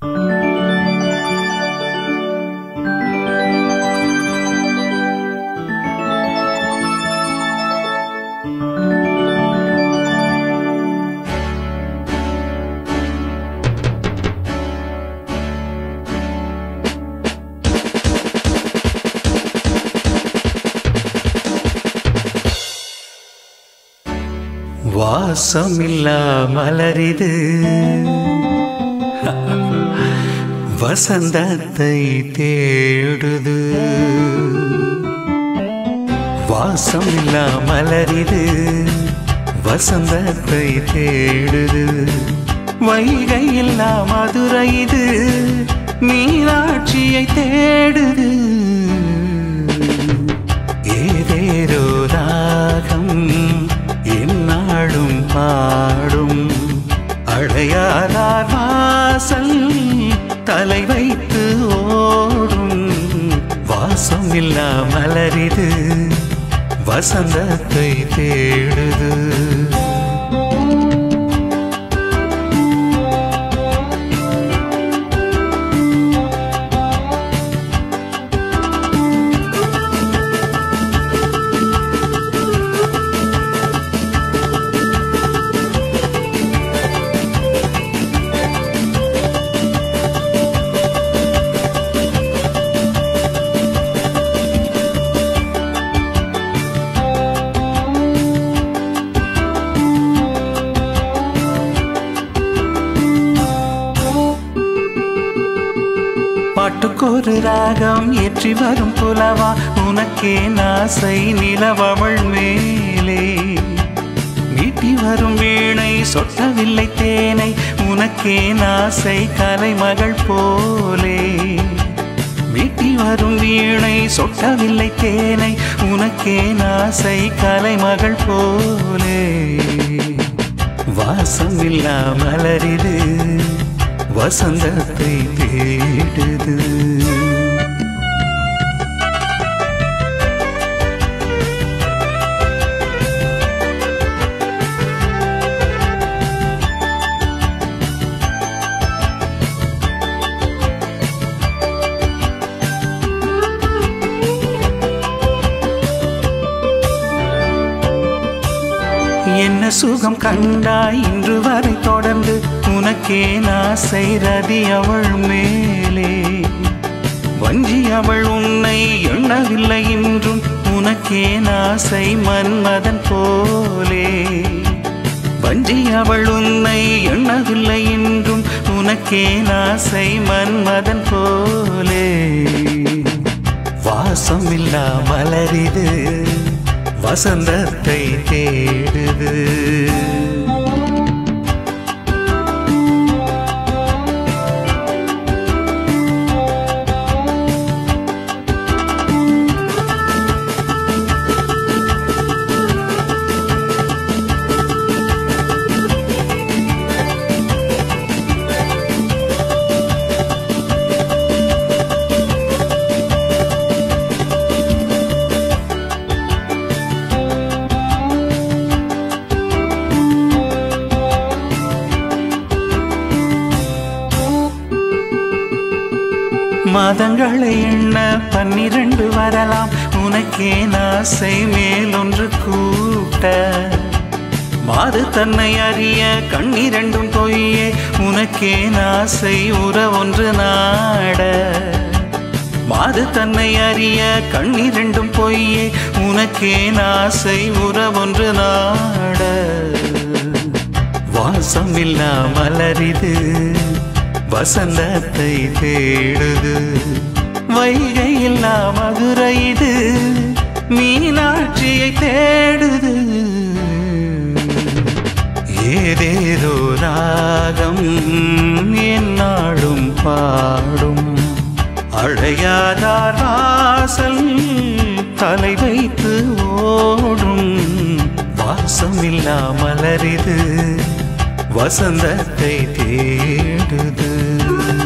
வாசமில்லா மலரிது வசந்தத்தை தேடுது வாசமில்லா மலரிது வசந்தத்தை தேடுது வைகை இல்லா மதுரை இது மீனாட்சியை தேடுது ஏதேதோ ராகம் என்னாடும் பாடும் அடையாதார் வாசல் தலை வைத்து ஓடும் வாசம் இல்லா மலரிது வசந்தத்தை தேடுது பாட்டுக்கொரு ராகம் ஏற்றி வரும் புலவா உனக்கே நாசை நிலவவள் மேலே மீட்டி வரும் வீணை சொட்டவில்லை தேனை உனக்கே நாசை கலைமகள் போலே மீட்டி வரும் வீணை சொட்டவில்லை தேனை உனக்கே நாசை கலைமகள் போலே வாசமில்லா மலரிது வசந்தத்தை தேடுது என்ன சுகம் கண்டாய் இன்று வரை தொடர்ந்து உனக்கே நாசை ரதி அவள் மேலே வஞ்சி அவள் உன்னை எண்ணவில்லை இன்றும் உனக்கே நாசை மன்மதன் போலே வஞ்சி அவள் உன்னை எண்ணவில்லை இன்றும் உனக்கே நாசை மன்மதன் போலே வாசமில்லா மலரிது வசந்தத்தை தேடுது மாதங்களை எண்ண பன்னிரண்டு வரலாம் உனக்கே நாசை மேலொன்று கூட்ட மாது தன்னை அறிய கண்ணிரண்டும் பொய்யே உனக்கே நாசை உற ஒன்று நாட மாது தன்னை அறிய கண்ணிரண்டும் பொய்யே உனக்கே நாசை உற ஒன்று நாட வாசமில்லா மலரிது வசந்தத்தை தேடுது வைகை இல்லா மதுரை இது மீனாட்சியை தேடுது ஏதேதோ ராகம் என்னாடும் பாடும் அழையாதார் வாசல் தலை வைத்து ஓடும் வாசமில்லா மலரிது வசந்தத்தை தேடுது